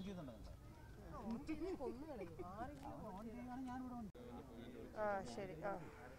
ചെയ്യുന്നുണ്ടോ ആ ശരി ആ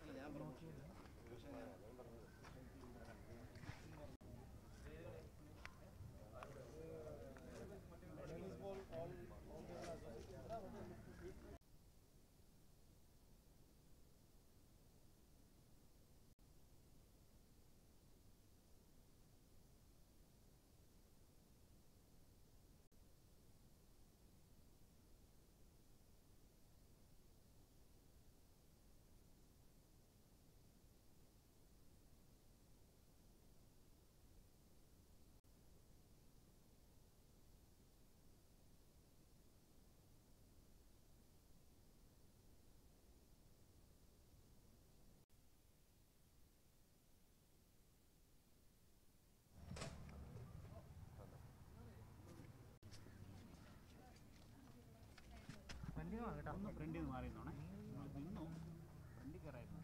ഒന്ന് ഫ്രണ്ടിൽ നിന്ന് മാറി നിന്നോണേ നിന്നു ഫ്രണ്ടിൽ കയറായിരുന്നു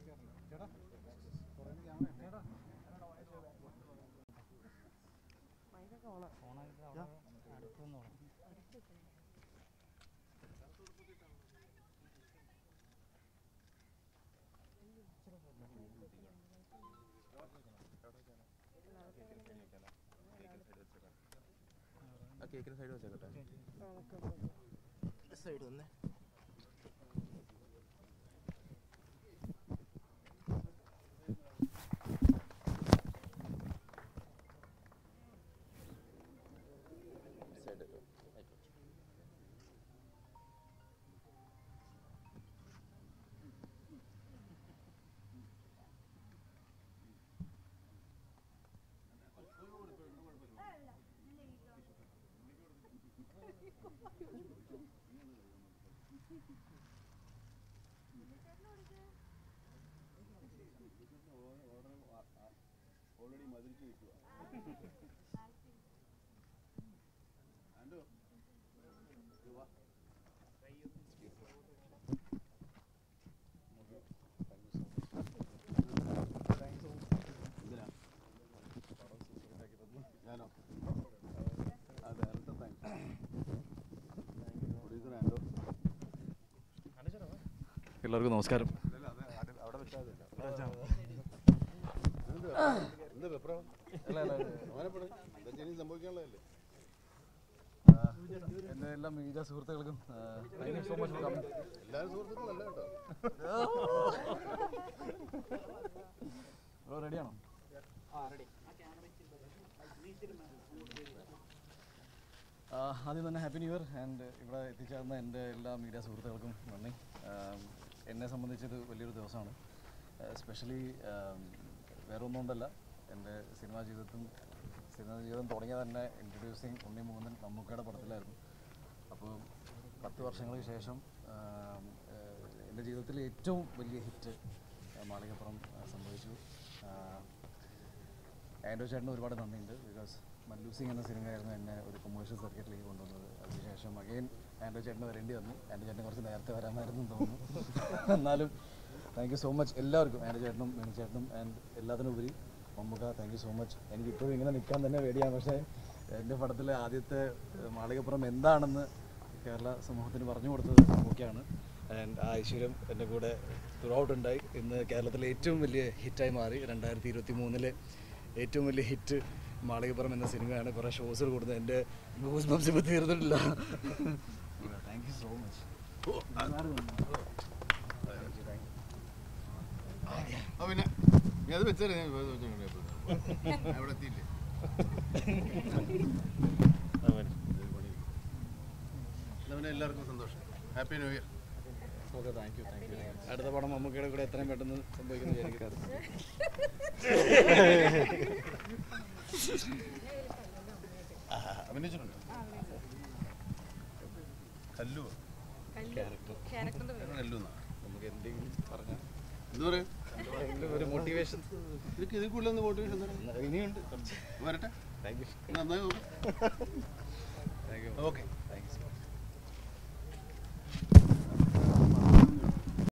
മൈക്കൊക്കെ ഓണാ ആ കേക്കിന് സൈഡ് വെച്ചേക്കട്ടെ ആ, നിക്ക് നിക്ക്. സൈഡ് വന്നേ സൈഡ് ഓൾറെഡി മതിരിച്ച് നിൽക്കുക ആൻഡോ വാ എന്തിനാ ഞാനോ ആ ഡയറക്ടർ താങ്ക്സ് പ്രൊഡ്യൂസർ ആൻഡോ എല്ലാവർക്കും നമസ്കാരം അവിടെ വെച്ചാൽ എന്താ വെപ്രാളം അവനെപ്പെടെ എന്താ ഇനി സംഭവിക്കാനുള്ളതല്ലേ എൻ്റെ എല്ലാ മീഡിയ സുഹൃത്തുക്കൾക്കും thank you so much for coming എല്ലാവരും സുഹൃത്തുക്കളല്ല കേട്ടോ ബ്രോ റെഡിയാണോ ആദ്യം തന്നെ ഹാപ്പി ന്യൂ ഇയർ ആൻഡ് ഇവിടെ എത്തിച്ചേർന്ന എൻ്റെ എല്ലാ മീഡിയ സുഹൃത്തുക്കൾക്കും നന്ദി ആം, എന്നെ സംബന്ധിച്ചത് വലിയൊരു ദിവസമാണ് എസ്പെഷ്യലി വേറെ ഒന്നും കൊണ്ടല്ല എൻ്റെ സിനിമാ ജീവിതത്തും സിനിമാ ജീവിതം തുടങ്ങിയ തന്നെ ഇൻട്രൊഡ്യൂസിങ് ഉണ്ണി മൂന്നൻ മമ്മൂക്കയുടെ പടത്തിലായിരുന്നു അപ്പോൾ പത്ത് വർഷങ്ങൾക്ക് ശേഷം ആം, ഏഹ്, എൻ്റെ ജീവിതത്തിലെ ഏറ്റവും വലിയ ഹിറ്റ് മാളികപ്പുറം ആ, സംഭവിച്ചു ആ, ആൻഡ്രോ ചേട്ടന് ഒരുപാട് നന്ദിയുണ്ട് ബിക്കോസ് മല്ലു സിംഗ് എന്ന സിനിമയായിരുന്നു എന്നെ ഒരു കൊമേഴ്ഷ്യൽ സർക്യൂട്ടിലേക്ക് കൊണ്ടുവന്നത് അതിനുശേഷം അഗെയിൻ ആൻഡ്രോ ചേട്ടന് വരേണ്ടി വന്നു ആൻഡ്രോ ചേട്ടന് കുറച്ച് നേരത്തെ വരാമായിരുന്നു എന്ന് തോന്നുന്നു എന്നാലും താങ്ക് യു സോ മച്ച് എല്ലാവർക്കും ആൻഡ്രോ ചേട്ടനും മിനി ചേട്ടനും ആൻഡ് എല്ലാത്തിനും ഉപരി Mammukka thank you so much എനിക്ക് ഇപ്പോഴും ഇങ്ങനെ നിൽക്കാൻ തന്നെ പേടിയാണ് പക്ഷേ എൻ്റെ പടത്തിലെ ആദ്യത്തെ ഏഹ്, മാളികപ്പുറം എന്താണെന്ന് കേരള സമൂഹത്തിന് പറഞ്ഞു കൊടുത്തത് മമ്മൂക്കയാണ് ആൻഡ് ആ ഐശ്വര്യം എൻ്റെ കൂടെ ത്രൂ ഔട്ട് ഉണ്ടായി ഇന്ന് കേരളത്തിലെ ഏറ്റവും വലിയ ഹിറ്റായി മാറി രണ്ടായിരത്തി ഇരുപത്തി മൂന്നിലെ ഏറ്റവും വലിയ ഹിറ്റ് മാളികപ്പുറം എന്ന സിനിമയാണ് കുറേ ഷോസുകൾ കൊടുത്തത് എൻ്റെ ഗൂസ് ബംസ് ഇപ്പോൾ തീർന്നിട്ടില്ല താങ്ക് യു സോ മച്ച് ആ പിന്നെ നീ അത് വെച്ചാലേ ഞാൻ വേറെ വെച്ചോണ്ട് അവിടെ എത്തിയില്ലേ എന്നാ പിന്നെ എല്ലാവർക്കും സന്തോഷം happy new year okay thank you thank you അടുത്ത പടം മമ്മൂക്കയുടെ കൂടെ എത്രയും പെട്ടെന്ന് സംഭവിക്കുന്നു വിചാരിക്കരുത് അഭിനയിച്ചിട്ടുണ്ട് കല്ലു കല്ലു എന്നാ നമുക്ക് എന്തെങ്കിലും പറഞ്ഞാൽ എന്താ പറയാ ഒരു മോട്ടിവേഷൻ ഇതിക്ക് ഇതിൽ കൂടുതൽ മോട്ടിവേഷൻ തരാം ഇനിയുണ്ട് കുറച്ച് വരട്ടെ താങ്ക് യു നന്നായി നോക്കാം thank you okay thank U